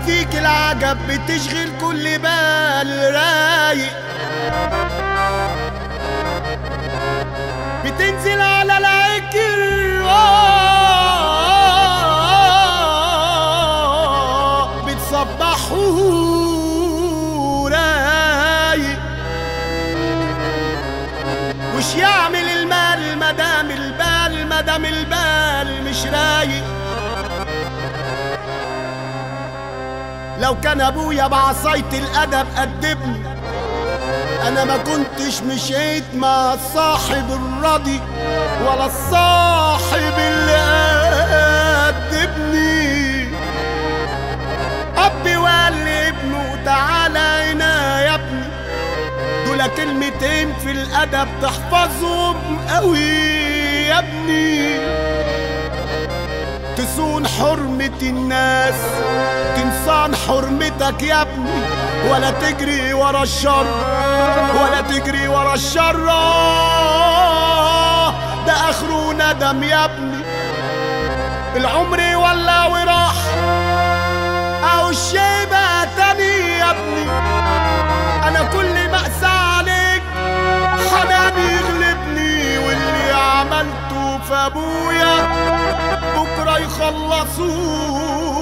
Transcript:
فيك العجب بتشغل كل بال رايق بتنزل على العكر آه، بتصبحه رايق وش يعمل المال مدام البال مدام البال مش رايق لو كان ابويا بعصاية الادب قدبني انا ما كنتش مشيت مع الصاحب الراضي ولا الصاحب اللي قدبني ابي وقال لابنه تعالى هنا يا ابني دول كلمتين في الادب تحفظهم قوي يا ابني تصون حرمة الناس تنسان حرمتك يا ابني ولا تجري ورا الشر ولا تجري ورا الشر ده اخره ندم يا ابني العمر ولا وراح او الشيبة تاني يا ابني انا كل مأسى عليك حناني يغلبني واللي عملته في ابويا بكره يخلصوه